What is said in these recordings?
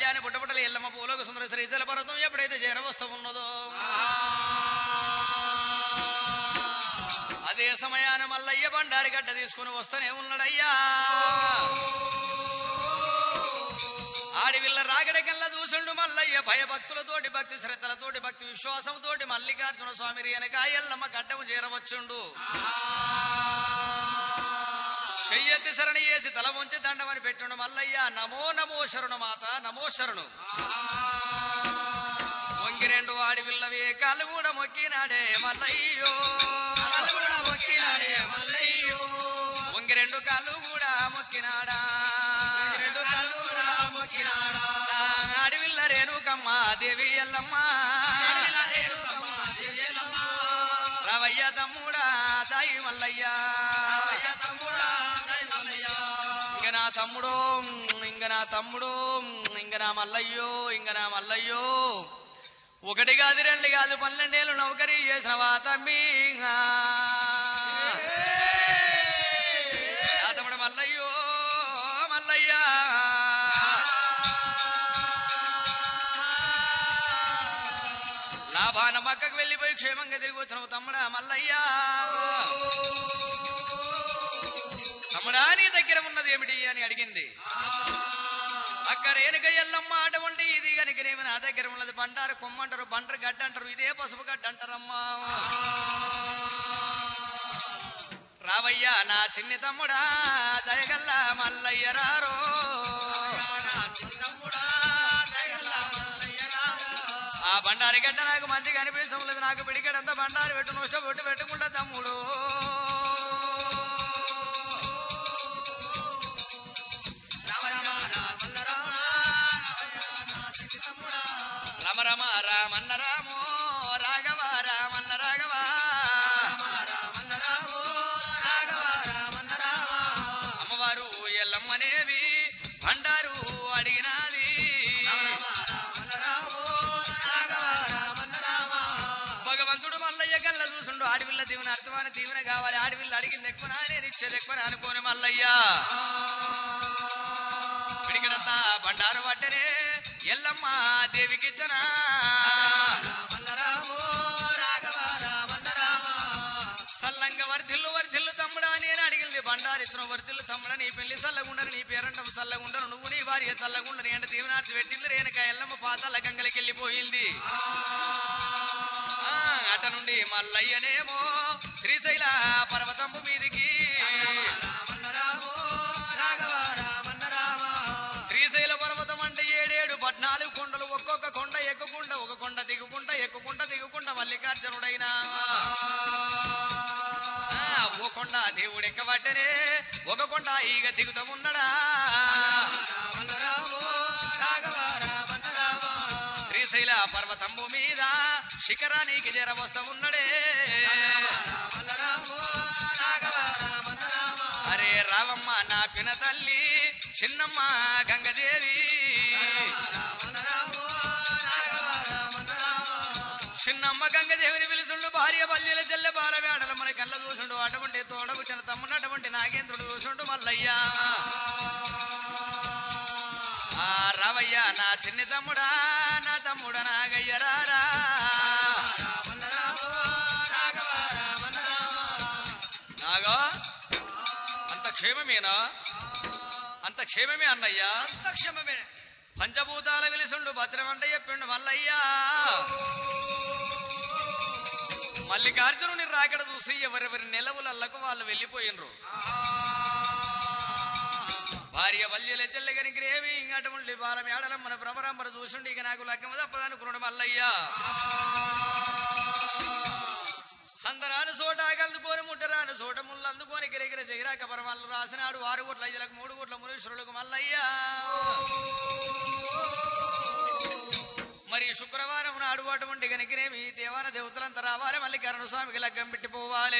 అని బుట్టబుట్టలు ఎల్లమ్మ పూలోక సుందర శ్రీశైల పర్వతం ఎప్పుడైతే చేరవస్తూ ఉన్నదో అదే సమయాన మల్లయ్య బండారి గడ్డ తీసుకుని వస్తూనే ఉన్నాడయ్యా ఆడివిల్ల రాగడికల్లా చూసుండు మల్లయ్య భయభక్తులతోటి భక్తి శ్రద్ధలతోటి భక్తి విశ్వాసంతోటి మల్లికార్జున స్వామి వెనక ఎల్లమ్మ గడ్డము చేరవచ్చుండు చెయ్యెత్తి శరణి చేసి తల వంచి దండమని పెట్టిండు మల్లయ్య నమో నమో శరణు మాత నమో శరణు వంగి రెండు ఆడి విల్లవే కాళ్ళు కూడా మొక్కినాడే మల్లయ్యో కాళ్ళు కూడా మొక్కినాడే మల్లయ్యో వంగి రెండు కాళ్ళు కూడా మొక్కినాడా రెండు కాళ్ళు కూడా మొక్కినాడా ఆడివిల్ల రేణుకమ్మ దేవి ఎల్లమ్మ రవయ్య తమ్ముడా దాయి మల్లయ్య ఇంక నా తమ్ముడు ఇంక నా తమ్ముడు ఇంక నా మల్లయ్యో ఇంక నా మల్లయ్యో ఒకటి కాదు రెండు కాదు పన్నెండేళ్ళు నౌకరీ చేసినవా తమ్మి నా తమ్ముడు మల్లయ్యో మల్లయ్యా లాభాన మక్కకు వెళ్ళిపోయి క్షేమంగా తిరిగి వచ్చిన తమ్ముడా మల్లయ్యా తమ్ముడా నీ దగ్గర ఉన్నది ఏమిటి అని అడిగింది అక్క రేణుక ఎల్లమ్మ అటువంటి ఇది కనుకనేమి నా దగ్గర ఉన్నది బండారు కొమ్మంటారు బండరు గడ్డ అంటారు ఇదే పసుపు గడ్డ అంటారమ్మా రావయ్యా నా చిన్ని తమ్ముడా దయగల్ల మల్లయ్య రారో ఆ బండారి గడ్డ నాకు మంచిగా అనిపిస్తాం లేదు నాకు పిడికడంతా బండారి పెట్టు నోట పొట్టు పెట్టుకుంటా తమ్ముడు రమ రమ రామన్న రామో రాఘవ రామన్న రాఘవ అమ్మవారు ఎల్లమ్మనేవి బండారు అడిగినాది భగవంతుడు మల్లయ్య కళ్ళ చూసుండు ఆడవిల్ల దీవెన అర్థమైన దీవెన కావాలి ఆడవిల్ల అడిగింది ఎక్కువ నేను ఇచ్చేది ఎక్కువ అనుకోని మల్లయ్య పిడికినంత బండారు పట్టనే ఎల్లమ్మ దేవికిచ్చనా సల్లంగా వర్ధిల్లు వర్ధిల్లు తమ్ముడా నేను అడిగింది బండారిచ్చిన వర్ధిల్లు తమ్ముడా నీ పెళ్లి చల్లగుండరు నీ పేరంటం చల్లగుండరు నువ్వు నీ భార్య చల్లగుండరు ఏంట దీవనార్థి పెట్టింది రేణుక ఎల్లమ్మ పాతాల గంగలకి వెళ్ళిపోయింది ఆ, అట నుండి మల్లయ్యనేమో శ్రీశైల పర్వతంపు మీదికి శ్రీశైల పర్వతం అంటే ఏడేడు పద్నాలుగు కొండలు ఒక్కొక్క కొండ ఎక్కుకుంట ఒక కొండ దిగుకుంట ఎక్కుకుంట దిగుకుంట మల్లికార్జునుడైనా ఆ, ఓ కొండ దేవుడు ఎక్కబట్టనే ఒక కొండ ఈగ దిగుతా ఉన్నడా శ్రీశైల పర్వతంబు మీద శిఖరానికి చేరవస్తా ఉన్నడే అరే రావమ్మ నా పిన తల్లి చిన్నమ్మ గంగదేవి చిన్నమ్మ గంగదేవిని పిలుచుండు భార్య బల్యల చెల్లె బాలవేడల మన కళ్ళ చూసుండు అటువంటి తోడకు చిన్న తమ్ముడు అటువంటి నాగేంద్రుడు చూసుండు మల్లయ్యా ఆ రావయ్య నా చిన్ని తమ్ముడా నా తమ్ముడ నాగయ్యరారా నాగా అంత క్షేమమేనా అంత క్షేమమే అన్నయ్యా అంత క్షమమే పంచభూతాల వెలిసుండు భద్రమంట చెప్పిండు మల్లయ్యా మల్లికార్జునుని రాకడ చూసి ఎవరెవరి నిలవులల్లకు వాళ్ళు వెళ్ళిపోయినరు భార్య వల్యల చెల్లెగనికి రేవి అటువంటి బాల మేడలం మన భ్రమరాంబర చూసుండి ఇక నాకు లగ్గమ తప్పదనుకున్నాడు మల్లయ్యా అందరాను చోట కలుదుకొని ముట్టరాను చోట ముళ్ళు అందుకొని గిరిగిర జగిరాక పరమాలు రాసినాడు ఆరు కోట్ల ఐదులకు మూడు కోట్ల మునీశ్వరులకు మల్లయ్యా మరి శుక్రవారం నాడు అటువంటి గనికినేమి దేవాన దేవతలంతా రావాలి మళ్ళీ కరుణ స్వామికి లగ్గం పెట్టి పోవాలి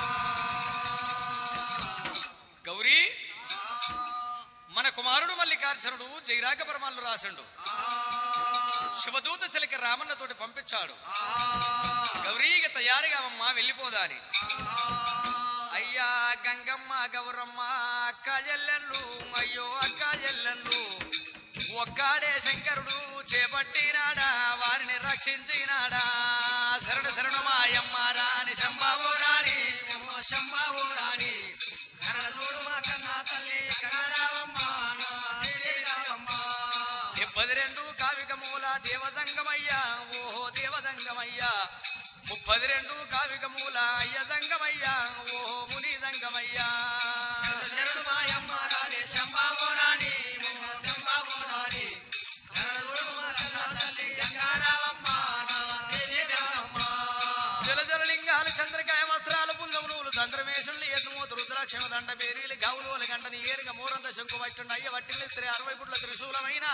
గౌరీ మన కుమారుడు మల్లికార్జునుడు జైరాక పరమాలు రాసిండు శివదూత చిలక రామన్నతోటి పంపించాడు గౌరీగా తయారుగా అమ్మ వెళ్ళిపోదాని అయ్యా గంగమ్మ గౌరమ్మ అక్క చెల్లెళ్ళు అయ్యో అక్క చెల్లెళ్ళు ఒక్కాడే శంకరుడు చేపట్టినాడా వారిని రక్షించినాడా శరణు శరణు మాయమ్మ రాణి శంభావో రాణి శంభావో రాణి కరణ చూడు మా కన్నా తల్లి కనరావమ్మ నా దేవి రావమ్మ డెబ్బది రెండు కావిక మూల దేవదంగమయ్యా ఓహో దేవదంగమయ్యా ముప్పది రెండు కావిక మూల అయ్య దంగమయ్యా ఓహో ముని దంగమయ్యా శరణు శరణు మాయమ్మ రాణి శంభావో రాణి శంభావో రాణి కరణ చూడు మా కన్నా తల్లి కనరావమ్మ నా దేవి రావమ్మ జలజల లింగాలు చంద్రకాయ వస్త్రాలు పుంగములు తంత్రమేషులు ఎత్తుమూతు రుద్రాక్షమ దండ పేరీలు గౌలువల గంటని ఏరుగ మూరంత శంకు పట్టుండ అయ్య వట్టిల్లి స్త్రీ అరవై పుట్ల త్రిశూలమైన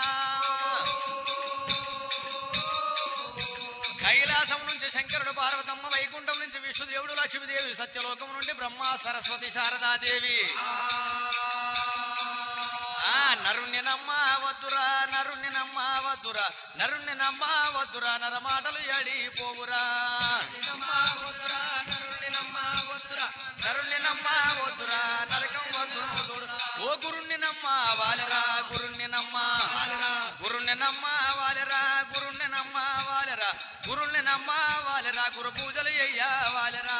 కైలాసం నుంచి శంకరుడు పార్వతమ్మ వైకుంఠం నుంచి విష్ణుదేవుడు లక్ష్మీదేవి సత్యలోకం నుండి బ్రహ్మ సరస్వతి శారదాదేవి ఆ నరుణ్ణి నమ్మ వద్దురా నరుణ్ణి నమ్మ వద్దురా నరుణ్ణి నమ్మ వద్దురా నర మాటలు ఎడి పోవురా నరుణ్ణి నమ్మ వద్దురా నరకం వద్దు ఓ గురుణ్ణి నమ్మ వాలరా గురుణ్ణి నమ్మ గురుణ్ణి నమ్మ వాలరా గురుణ్ణి నమ్మ వాలరా గురుణ్ణి నమ్మ వాలరా గురు పూజలు చెయ్య వాలరా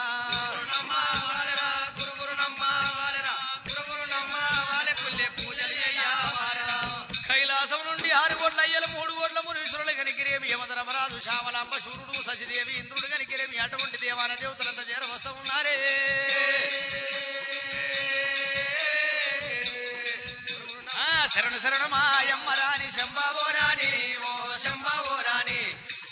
కైలాసం నుండి ఆరు కోట్ల అయ్యలు మూడు కోట్ల మునీశ్వరులు కనికిరేమి యమధర్మరాజు శ్యామలాంబ శూరుడు సచిదేవి ఇంద్రుడు కనికిరేమి అటువంటి దేవాన దేవతలంతా చేర వస్తూ ఉన్నారే ఆ, శరణు శరణు మాయమ్మ రాణి శంభావో రాణి ఓ శంభావో రాణి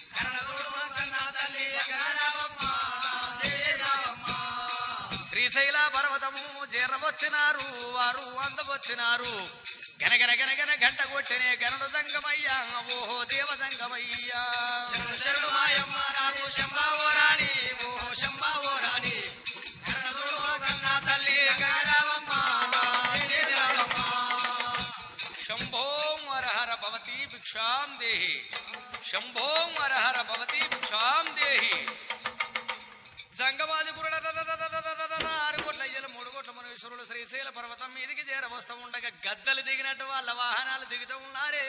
శ్రీశైల పర్వతము చేరవచ్చినారు వారు అందవచ్చినారు గనగన గనగన గంట కొట్టనే గనుడు దంగమయ్యా ఓహో దేవ దంగమయ్యా శరణు మాయమ్మ రాము శంభావో రాణి ఓ శంభావో రాణి కరణదుడు మా కన్నా తల్లి గారావమ్మ దేవి రావమ్మ శంభో హరహర భవతి భిక్షాం దేహి శంభో హరహర భవతి భిక్షాం దేహి జంగమాది గురుడ ఆరు కోట్ల అయ్యలు మూడు కోట్ల మునీశ్వరులు శ్రీశైల పర్వతం మీదికి చేర వస్తూ ఉండగా గద్దలు దిగినట్టు వాళ్ళ వాహనాలు దిగుతూ ఉన్నారే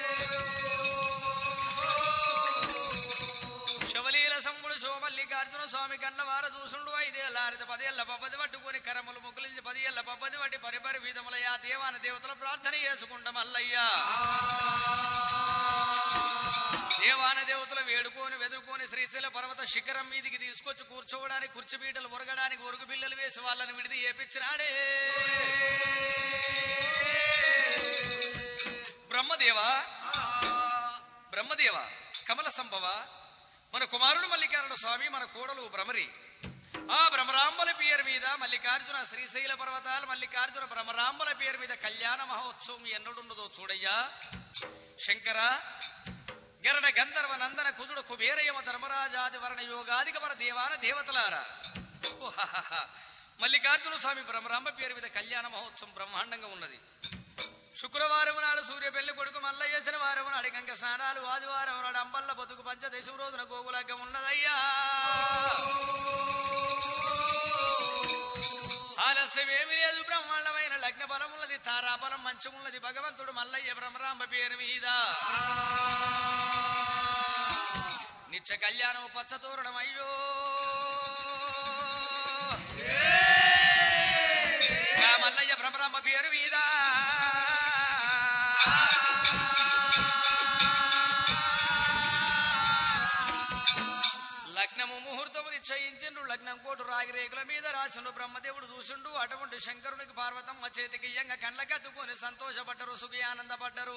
శవలీల సమ్ముడు సోమల్లికార్జున స్వామి కన్న వార చూసుండు ఐదేళ్ళ ఆరిత పదేళ్ల పబ్బది పట్టుకొని కరములు ముగ్గులించి పదియేళ్ల పబ్బది పట్టి పరిపరి వీధములయ్యా దేవాన దేవతల ప్రార్థన చేసుకుంటాం అల్లయ్యా దేవాన దేవతలు వేడుకొని వెదురుకొని శ్రీశైల పర్వత శిఖరం మీదికి తీసుకొచ్చి కూర్చోవడానికి కుర్చీ పీటలు ఒరగడానికి ఒరుగు బిల్లలు వేసి వాళ్ళని విడిది ఏపించినాడే బ్రహ్మదేవ బ్రహ్మదేవ కమల సంభవ మన కుమారుడు మల్లికార్జున స్వామి మన కోడలు భ్రమరి ఆ భ్రమరాంబల పేరు మీద మల్లికార్జున శ్రీశైల పర్వతాలు మల్లికార్జున భ్రమరాంబల పేరు మీద కళ్యాణ మహోత్సవం ఎన్నడుండదో చూడయ్యా శంకర గరడ గంధర్వ నందన కుదుడు కుబేరయమ ధర్మరాజాది వర్ణ యోగాదిక వర దేవాన దేవతలారా ఓహాహాహ. మల్లికార్జున స్వామి బ్రహ్మరాంబ పేరు మీద కళ్యాణ మహోత్సవం బ్రహ్మాండంగా ఉన్నది శుక్రవారం నాడు సూర్య పెళ్లి కొడుకు మల్లయ్య శనివారం నాడు కంక స్నానాలు ఆదివారం నాడు అంబల్ల బతుకు పంచదశం రోజున గోగులాగా ఉన్నదయ్యా ఆలస్యమేమి లేదు బ్రహ్మాండమైన లగ్న బలం ఉన్నది తారాబలం మంచమున్నది భగవంతుడు మల్లయ్య బ్రహ్మరాంబ పేరు మీద నిత్య కళ్యాణం పచ్చతోరణం అయ్యో ఆ మల్లయ్య భ్రమరాంబ పేరు మీద లగ్నము ముహూర్తము నిశ్చయించిండు లగ్నం కోటు రాగిరేకుల మీద రాసిండు బ్రహ్మదేవుడు చూసిండు అటువంటి శంకరునికి పార్వతమ్మ చేతికి ఇయ్యంగా కళ్ళకత్తుకొని సంతోషపడ్డరు సుఖి ఆనందపడ్డరు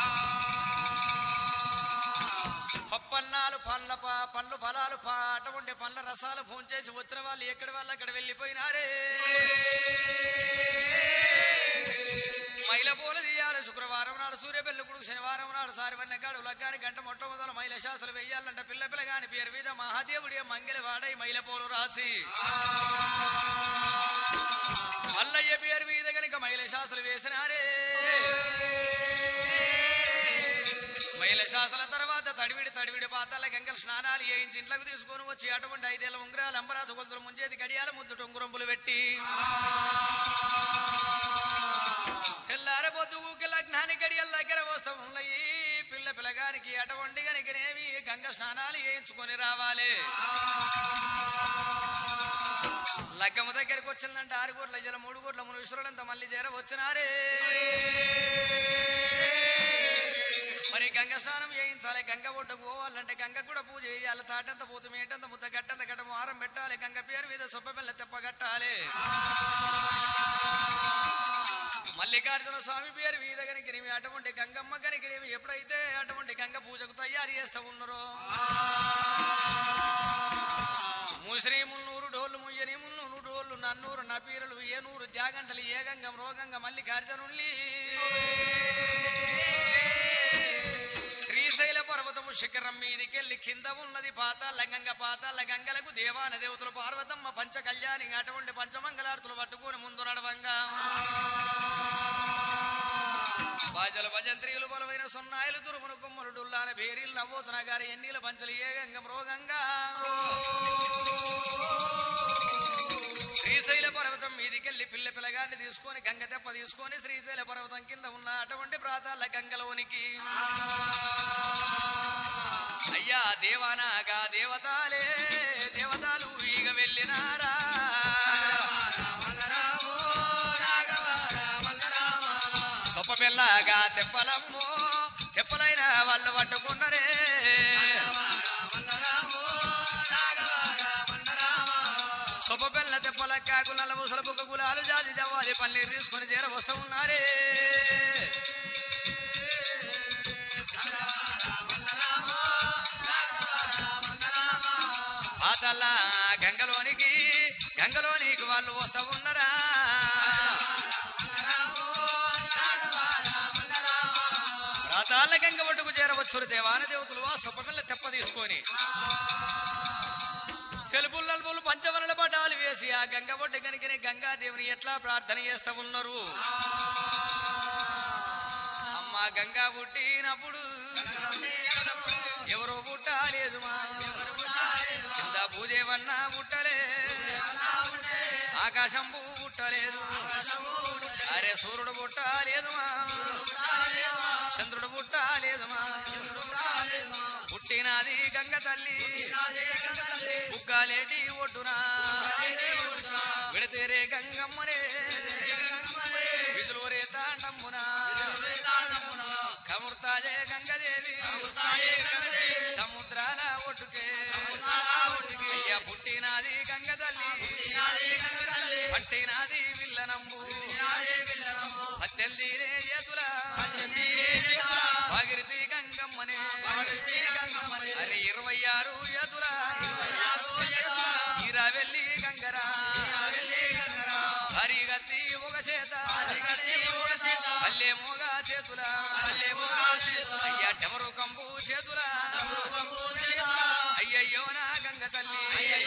పప్పన్నాలు పండ్ల ప- పండ్లు ఫలాలు ప- అటువంటి పండ్ల రసాలు ఫోన్ చేసి వచ్చిన వాళ్ళు ఎక్కడి వాళ్ళు అక్కడ వెళ్ళిపోయినారే మైల పూల తీయాలి శుక్రవారం నాడు సూర్యపెల్లి కొడుకు శనివారం నాడు సారివన్న గాడు లగ్గాని గంట మొట్టమొదలు మైల శాస్త్రం వెయ్యాలంట పిల్ల పిల్లగాని పేరు మీద మహాదేవుడి మంగళ వాడై మైల పూలు రాసి మల్లయ్య పేరు మీద గనుక మైల శాస్త్రం వేసినారే మైల శాస్త్రాల తర్వాత తడివిడి తడివిడి పాతాల గంగల స్నానాలు చేయించి ఇంట్లోకి తీసుకొని వచ్చి అటువంటి ఐదేళ్ల ఉంగరాలు అంబరాజు కొలుతులు ముంజేది గడియాల ముద్దు టొంగురంపులు పెట్టి తెల్లారబొద్దు ఊకి లగ్నానికి గడియల దగ్గర వస్తూ ఉన్నాయి పిల్లగానికి అటువంటి గనికినేమి గంగ స్నానాలు చేయించుకొని రావాలి లగ్గము దగ్గరికి వచ్చిందంటే ఆరు కోట్ల జల మూడు కోట్ల మూడు విసురులంతా మళ్ళీ చేర వచ్చినారే మరి గంగ స్నానం చేయించాలి గంగ ఒడ్డుకు పోవాలంటే గంగ కూడా పూజ చేయాలి తాటంత పూత మేటంత ముద్ద గట్టంత గడ్డ వారం పెట్టాలి గంగ పేరు మీద సొప్ప పిల్ల తెప్ప కట్టాలి మల్లికార్జున స్వామి పేరు మీద కనికిరిమి అటువంటి గంగమ్మ కనికిరిమి ఎప్పుడైతే అటువంటి గంగ పూజకు తయారు చేస్తూ ఉన్నారో ముసిరి మున్నూరు డోళ్ళు ముయ్యని మున్నూరు డోళ్ళు నన్నూరు నపీరులు ఏనూరు జాగంటలు ఏగంగం రోగంగ మల్లికార్జునుల్ని శ్రీశైల పర్వతము శిఖరం మీదికెళ్ళి కింద ఉన్నది పాతాల గంగ పాతాల గంగలకు దేవాన దేవతలు పార్వతమ్మ పంచ కళ్యాణి అటువంటి పంచమంగళార్తులు పట్టుకొని ముందు నడవంగా బాజల భజంత్రియులు బలమైన సున్నాయిలు తురుమును కొమ్మలు డుల్లాన భేరీలు నవ్వుతున్న గారి ఎన్నీల పంచలు ఏగంగం రోగంగా శ్రీశైల పర్వతం మీదికెళ్ళి పిల్ల పిల్లగాన్ని తీసుకొని గంగ తెప్ప తీసుకొని శ్రీశైల పర్వతం కింద ఉన్న అటువంటి ప్రాతాల గంగలోనికి అయ్యా దేవానాగా దేవతాలే దేవతలు ఈగ వెళ్ళినారా సొప్ప పిల్లగా తెప్పలమ్మో తెప్పలైన వాళ్ళు పట్టుకున్నరే సొప్ప పిల్ల తెప్పల కాకు నల్ల ముసల బుక్క గులాలు జాతి జవ్వాలి పన్నీరు తీసుకొని చేర వస్తూ ఉన్నారే పాతల్ల గంగలోనికి గంగలోనికి వాళ్ళు వస్తూ ఉన్నారా రాతాళ్ళ గంగ ఒడ్డుకు చేరవచ్చు దేవాన దేవతలు ఆ సొప్పపిల్ల తెప్ప తీసుకొని తెలుపు నలుపులు పంచవనల పటాలు వేసి ఆ గంగ ఒడ్డు కనుకనే గంగాదేవిని ఎట్లా ప్రార్థన చేస్తా ఉన్నారు అమ్మ గంగా పుట్టినప్పుడు ఎవరో పుట్టాలేదు మా కింద పూజేవన్నా పుట్టలే ఆకాశం పువ్వు పుట్టలేదు అరే సూర్యుడు పుట్టలేదు మా చంద్రుడు పుట్టలేదు మా పుట్టినది గంగ తల్లి బుగ్గాలేటి ఒడ్డునా విడతేరే గంగమ్మనే విధులు రే తాండమ్మునా కముర్తాజే గంగదేవి సముద్రాల ఒడ్డుకే అయ్య పుట్టినది గంగ తల్లి పట్టినది విల్లనంబు పత్తెల్దిరే ఎదురా భాగిరితి గంగమ్మనే అరే ఇరవై ఆరు ఎదురా ఇరవెల్లి గంగరా హరిగత్తి ఒక చేత అల్లే మోగ చేతుల అయ్యా డమరు కంబు చేతుల అయ్యయ్యో నా గంగ తల్లి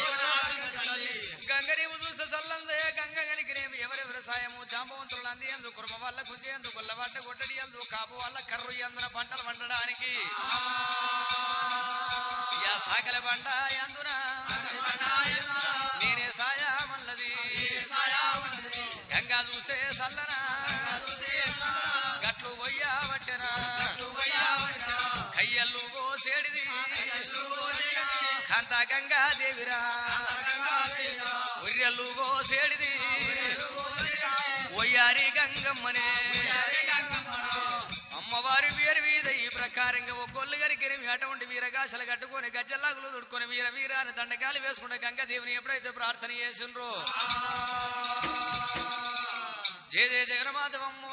గంగనేము చూస్తే చల్లందే గంగ గనికినేమి ఎవరెవరి సాయము జాంబవంతులు అంది ఎందు కుర్మ వల్ల గుంజి ఎందు గుల్లబట్ట కొట్టడి ఎందు కాపు వల్ల కర్రు ఎందున పంటలు పండడానికి యా సాకల పంట ఎందున నేనే సాయమన్నది గంగా చూస్తే చల్లనా గట్లు పోయ్యా పట్టెనా కయ్యల్లు పోసేడిది కాంత గంగా దేవిరా ఉర్రెల్లు పోసేడిది ఒయ్యారి గంగమ్మనే అమ్మవారి వీర వీధ ఈ ప్రకారంగా ఒక్కొల్లు గారికి అటువంటి వీరగాశలు కట్టుకొని గజ్జల్లాగులు దుడుకొని వీర వీరాన్ని దండకాలు వేసుకుంటే గంగాదేవిని ఎప్పుడైతే ప్రార్థన చేసిండ్రో జయ జయ జగన్మాధవమ్మో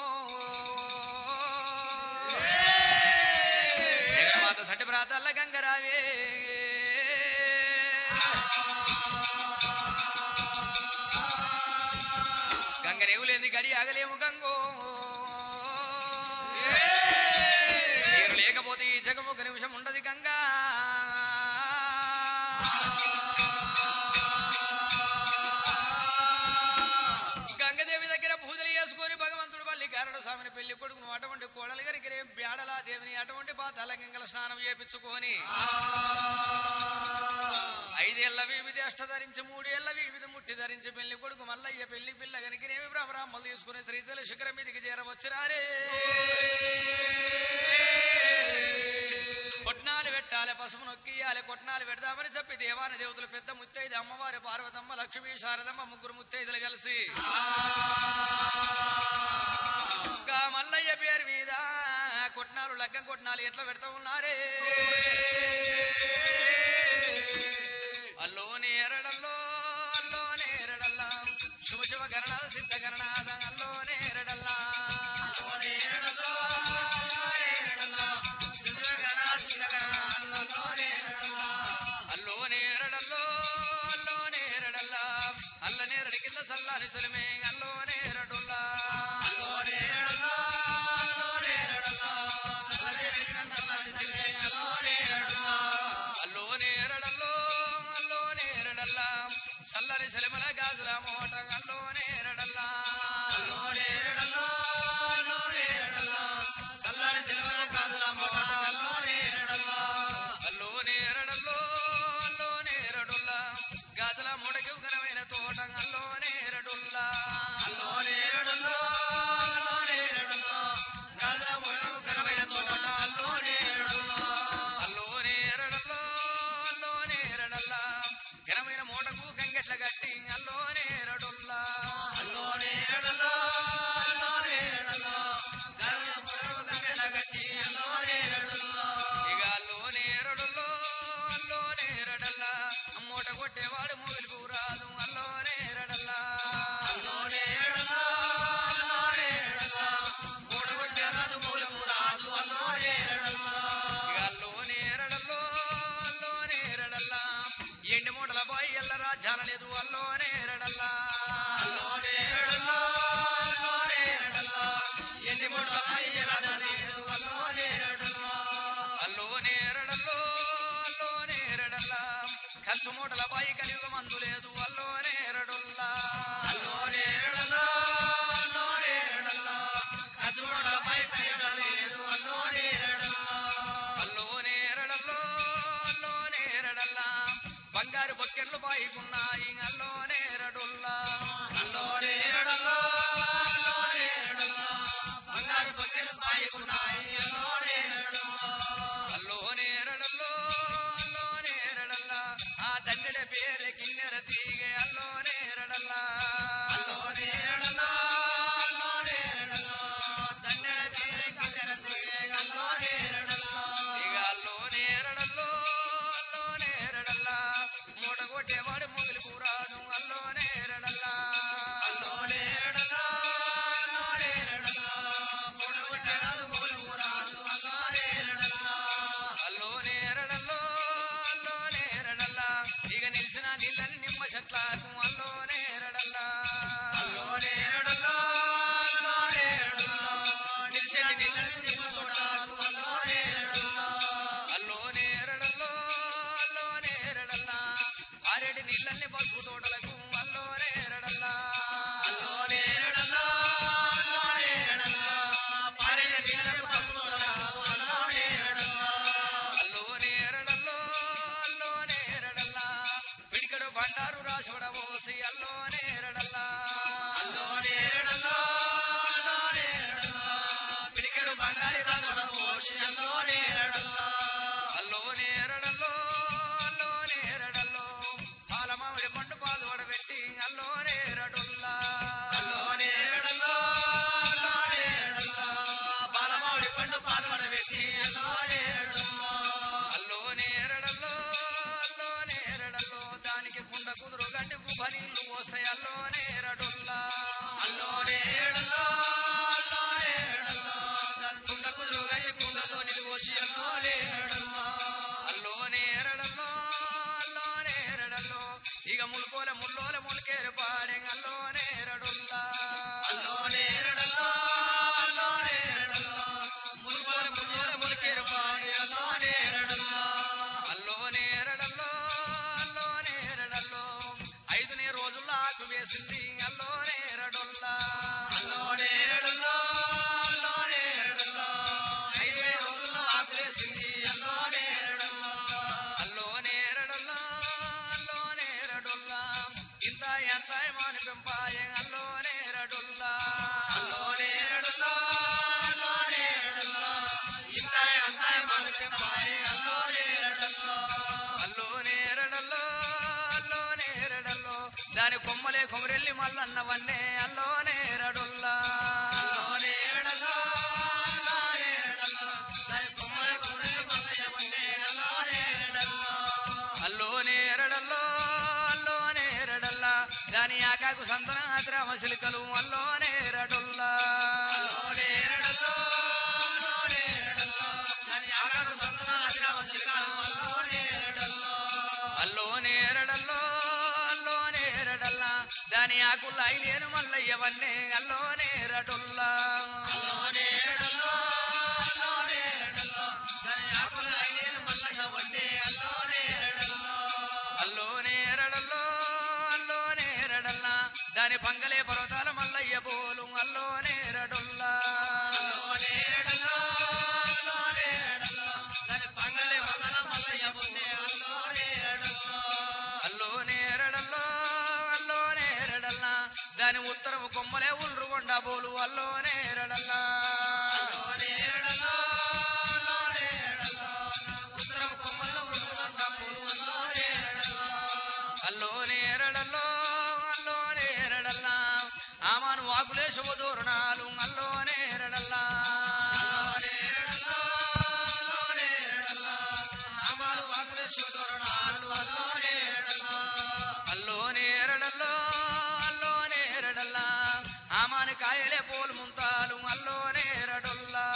జగన్మాత సటి ప్రాతల్ల గంగరావే గంగ రేవులేంది గడి ఆగలేము గంగో నీరు లేకపోతే ఈ జగము ఒక నిమిషం ఉండదు గంగా గంగదేవి దగ్గర పూజలు చేసుకొని భగవంతుడు పల్లి కారణ స్వామిని పెళ్లి కొడుకును అటువంటి కోడలు గారికి రేపు బ్యాడలా దేవిని అటువంటి పాతాల గంగల స్నానం చేపించుకొని ఐదేళ్ల వివిధి అష్ట ధరించి మూడేళ్ల వివిధి ముట్టి ధరించి పెళ్లి కొడుకు మల్లయ్య పెళ్లి పిల్ల గనికినేమి బ్రహ్మరామ్మలు తీసుకుని శ్రీశైల శిఖరం మీదికి చేరవచ్చునారే పసుపు నొక్కియాలి కొట్నాలు పెడదామని చెప్పి దేవాని దేవతలు పెద్ద ముత్తైదు అమ్మవారి పార్వతమ్మ లక్ష్మీ శారదమ్మ ముగ్గురు ముత్తైదులు కలిసి ఇంకా మల్లయ్య పేరు మీద కొట్నాలు లగ్గం కొట్నాలు ఎట్లా పెడతా ఉన్నారే అల్లో నేరడల్లో అల్లో నేరడల్లా శుభ శుభ గరణాలు సిద్ధ గరణాద అల్లో నేరడల్లా అల్లో నేరడల్లో అల్లో నేరడల్లా అల్ల నేరడి కింద చల్లాని సులమే అల్లో నేరడుల్లా అల్లో నేరడల్లో అల్లో నేరడల్లా చల్లని సెలమల గాజుల మోట అల్లో నేరడల్లా అల్లో నేరడల్లో అల్లో నేరడుల్లా గాజుల మూడకి ఉగ్రమైన తోట అల్లో నేరడుల్లా అల్లో నేరడల్లో అల్లో నేరడల్లా ఘనమైన మూటకు కంగెట్ల గట్టి అల్లో నేరడుల్లా ఇక అల్లో నేరడుల్లో అల్లో నేరడల్లా మూట కొట్టేవాడు మొగులుకు రాదు అల్లో నేరడల్లా ఇక అల్లో నేరడల్లో అల్లో నేరడల్లా ఎండి మూటల బాయి ఎల్ల రాజ్యాల లేదు అల్లో నేరడల్లా అల్లో నేరడల్లో అల్లో నేరడల్లా ఖర్చు మూటల బాయి కలియుగ మందు లేదు అల్లో నేరడుల్లా అల్లో నేరడల్లో అల్లో నేరడల్లా బంగారు బొక్కెట్లు బాయికున్నాయి అల్లో నేరడుల్లా అల్లో నేరడల్లో అల్లో నేరడల్లా ఆ తండ్రి పేరు కిన్నెర తీగే అల్లో నేరడల్లా ఇక అల్లో నేరడల్లో అల్లో నేరడల్లా మూట కొట్టేవాడు మొదలు కూరాదు అల్లో నేరడల్లా అల్లో నేరడల్లో అల్లో నేరడల్లా ఇక నిలిచిన నీళ్ళని నిమ్మ చెట్లకు అల్లో నేరడల్లా నిలిచిన నీళ్ళని నిమ్మ తోటలకు అల్లో నేరడల్లో అల్లో నేరడల్లా ఆరేడు నీళ్ళని పసుపు తోటలకు అల్లో నేరడల్లా అల్లో నేరడల్లో అల్లో నేరడల్లా పిడికడు బండారు రాజుడ పోసి అల్లో నేరడల్లా అల్లో నేరడల్లో అల్లో నేరడల్లో పాల మామిడి పండు పాలు వడబెట్టి అల్లో నేరడుల్లా అల్లో నేరడల్లో అల్లో నేరడల్లో దానికి కుండ కుదురు గంటి పనీళ్ళు వస్తాయి అల్లో నేరడుల్లా అల్లో నేరడల్లో అల్లో నేరడల్లో ఇక ముల్కోల ముల్లోల ముల్కేరు పాడే అల్లో నేరడుల్లా అల్లో నేరడల్లో అల్లో నేరడల్లో ఐదు నే రోజుల్లో ఆకు వేసింది అల్లో నేరడుల్లా అల్లో నేరడల్లో అల్లో నేరడుల్లా ఇంత ఎంత మాని పెంపాయ అల్లో నేరడుల్లా దాని కొమ్మలే కొమరెల్లి మల్లన్న వన్నే అల్లోనే రడుల్లా అల్లోనే ఎరడల్లో అల్లోనే ఎరడల్లా దాని ఆకాకు సంతనాద్రామ శిలికలు అల్లోనే ఎరడుల్లా అల్లోనే ఎరడల్లో అల్లోనే ఎరడల్లా దాని ఆకుల ఐదేను మల్లయ్యవన్నే అల్లోనే ఎరడుల్లా అల్లోనే ఎరడల్లో అల్లోనే ఎరడల్లా దాని పంగలే పర్వతాల మల్లయ్య పోలు అల్లోనే ఎరడుల్లా అల్లోనే ఎరడల్లో అల్లోనే ఎరడల్లా దాని ఉత్తరము కొమ్మలే ఉల్రు కొండ పోలు అల్లోనే ఎరడల్లా అల్లోనే ఎరడల్లో అల్లోనే ఎరడల్లా ఆమాను వాకులే శుభదూరణాలు అల్లోనే ఎరడల్లా అల్లోనే ఎరడల్లో అల్లోనే ఎరడల్లా ఆమాని కాయలే పోలు ముంతాలు అల్లోనే ఎరడుల్లా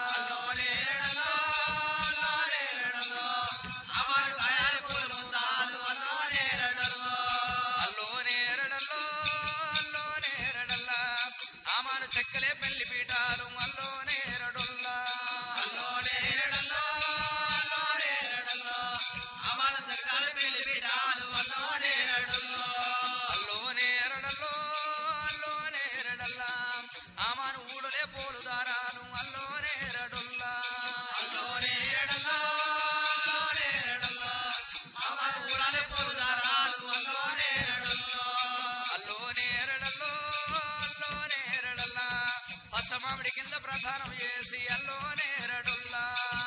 అల్లోనే ఎరడల్లో అల్లోనే ఎరడల్లా ఆమాను చెక్కలే పెళ్లి పీఠాలు అల్లోనే ఎరడుల్లా అల్లోనే ఎరడల్లో అల్లోనే ఎరడల్లా ఆమాను ఊడలే పోలు దారాలు అల్లోనే ఎరడుల్లా అల్లోనే ఎరడల్లో అల్లోనే ఎరడల్లా పచ్చ మామిడి కింద ప్రధానం చేసి అల్లోనే ఎరడుల్లా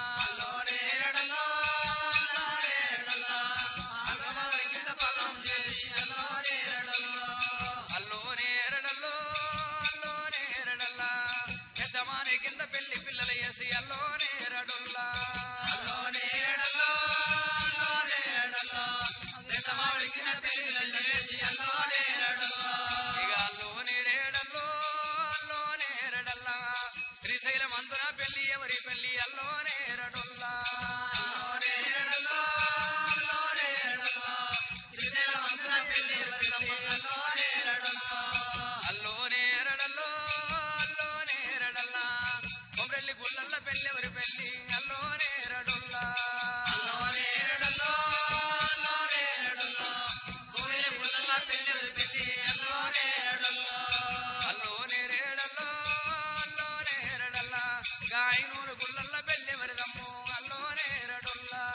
అల్లోనే ఎరడల్లో అల్లోనే ఎరడల్లా పెద్దమాని కింద పెళ్లి పిల్లల వేసి అల్లోనే ఎరడుల్లా ఇక అల్లోనే రేడల్లో అల్లోనే ఎరడల్లా శ్రీశైలం అందున పెళ్లి ఎవరి పెళ్లి అల్లోనే ఎరడుల్లా అల్లోనే ఎరడల్లో అల్లోనే ఎరడల్లా కొమరెల్లి గుళ్ళల్ల పెళ్లి ఎవరి పెళ్లి అల్లోనే ఎరడుల్లా అల్లోనే రేడల్లో అల్లోనే ఎరడల్లా గాయనూరు గుళ్ళల్ల పెళ్లి ఎవరి దమ్ము అల్లోనే ఎరడుల్లా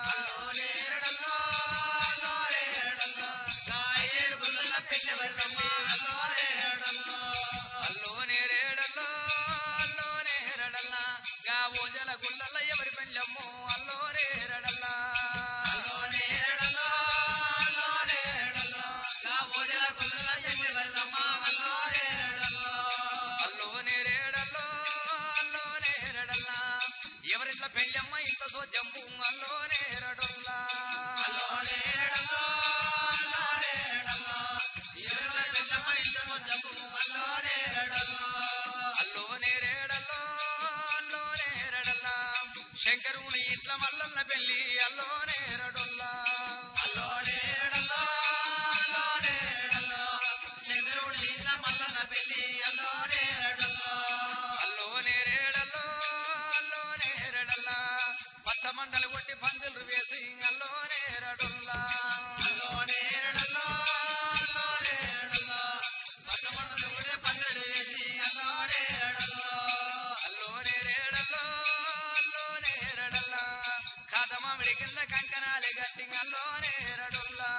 అల్లోనే రేడల్లో అల్లోనే ఎరడల్లా గా ఓజల గుళ్ళల్ల ఎవరి పెళ్ళమ్మో అల్లోనే ఎరడల్లా అల్లోనే రేడల్లో అల్లోనే ఎరడల్లా ఎవరిట్ల పెళ్ళమ్మ ఇంత సోజమ్ము అల్లోనే ఎరడుల్లా అల్లోనే రేడల్లో అల్లోనే ఎరడల్లా శంకరుని ఇంట్ల మల్లన్న పెళ్లి అల్లోనే ఎరడుల్లా అల్లోనే రేడల్లో అల్లోనే ఎరడల్లా పచ్చ మండలు కొట్టి పందులు వేసి అల్లోనే ఎరడుల్లా అల్లోనే రేడల్లో అల్లోనే ఎరడల్లా కథమామిడి కింద కంకణాలు గట్టి అల్లోనే ఎరడుల్లా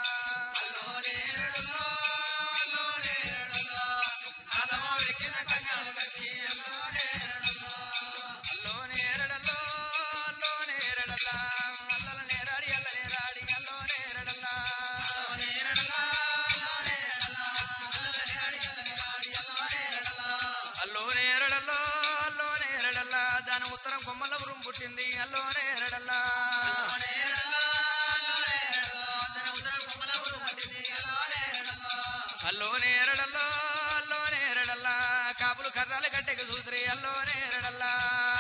అల్లోనే ఎరడల్లో అల్లోనే ఎరడల్లా అల్లల నేరాడి అల్ల నేరాడి అల్లోనే ఎరడల్లా పుట్టింది అల్లోనే ఎరడల్లా అల్లోనే ఎరడల్లో అల్లోనే ఎరడల్లా కాపులు కర్రాల గట్టెకి చూసిరి అల్లోనే ఎరడల్లా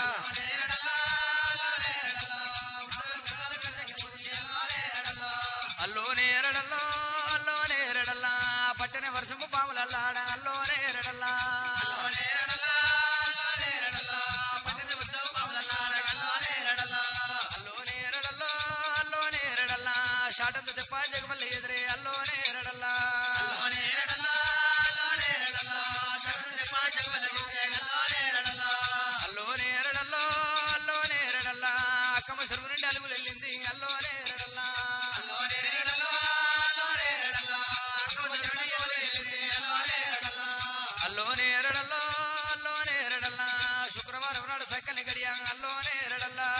అల్లోనే ఎరడల్లో అల్లోనే ఎరడల్లా పట్టణ వర్షము పాములల్లాడ అల్లోనే ఎరడల్లా అల్లోనే ఎరడల్లో అల్లోనే ఎరడల్లా షాటంత చెప్ప జగమల్లి ఎదురే అల్లోనే ఎరడల్లా అల్లోనే ఎరడల్లో అల్లోనే ఎరడల్లా అక్కమ్మ చెరువు నుండి అలుగులు వెళ్ళింది అల్లోనే ఎరడల్లా అల్లోనే ఎరడల్లో అల్లోనే ఎరడల్లా శుక్రవారం నాడు సక్కని గడియ అల్లోనే ఎరడల్లా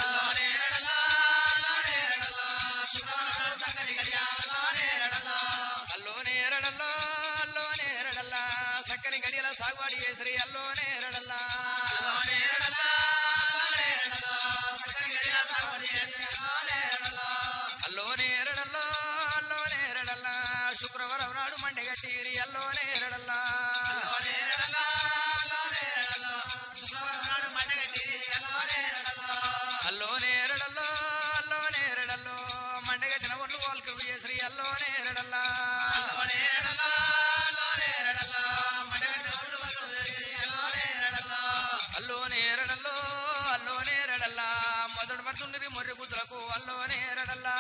అల్లోనే ఎరడల్లో అల్లోనే ఎరడల్లా సక్కని గడియల సాగువాడి చేసిరి అల్లోనే ఎరడల్లా అల్లోనే ఎరడల్లో అల్లోనే ఎరడల్లా శుక్రవారం నాడు మండి గట్టిరి అల్లోనే ఎరడల్లా అల్లోనే ఎరడల్లో అల్లోనే ఎరడల్లో మండగట్టిన ఒళ్ళు వాళ్ళకు చేసిరి అల్లోనే ఎరడల్లా అల్లోనే ఎరడల్లో అల్లోనే ఎరడల్లా మొదటి మడుతుండిరి మొర్రి కుదులకు అల్లోనే ఎరడల్లా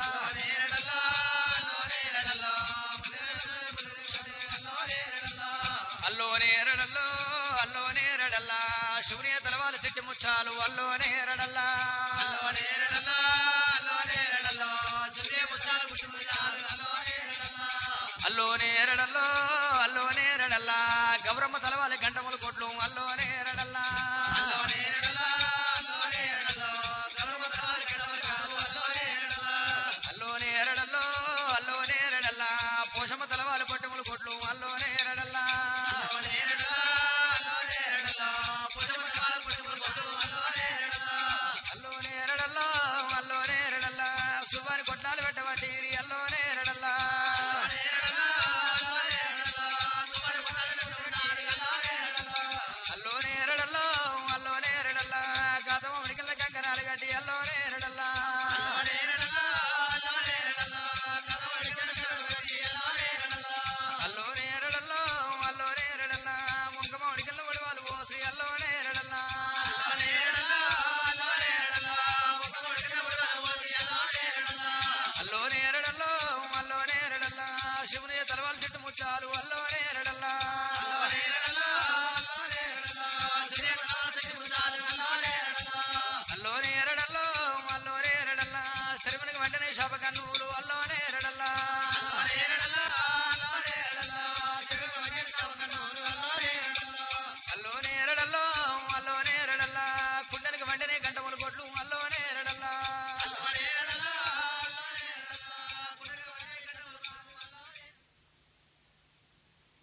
అల్లోనే ఎరడల్లో అల్లోనే ఎరడల్లా శివుని తలవాల చెట్టి ముచ్చాలు అల్లోనే ఎరడల్లా అల్లోనే ఎరడల్లో అల్లోనే ఎరడల్లా గౌరమ్మ తలవాల గంటములు కొట్లు అల్లోనే ఎరడల్లా అల్లోనే ఎరడల్లో అల్లోనే ఎరడల్లా పోషమ్మ తలవాల పొట్టములు కొట్లు అల్లోనే ఎరడల్లా అల్లోనే ఎరడల్లో అల్లోనే ఎరడల్లా సుబాని కొట్లాలు పెట్టబట్టి అల్లోనే ఎరడల్లా అల్లోనే ఎరడల్లో అల్లోనే ఎరడల్లా గతమ మడికల్ల కంకణాలు కట్టి అల్లోనే ఎరడల్లా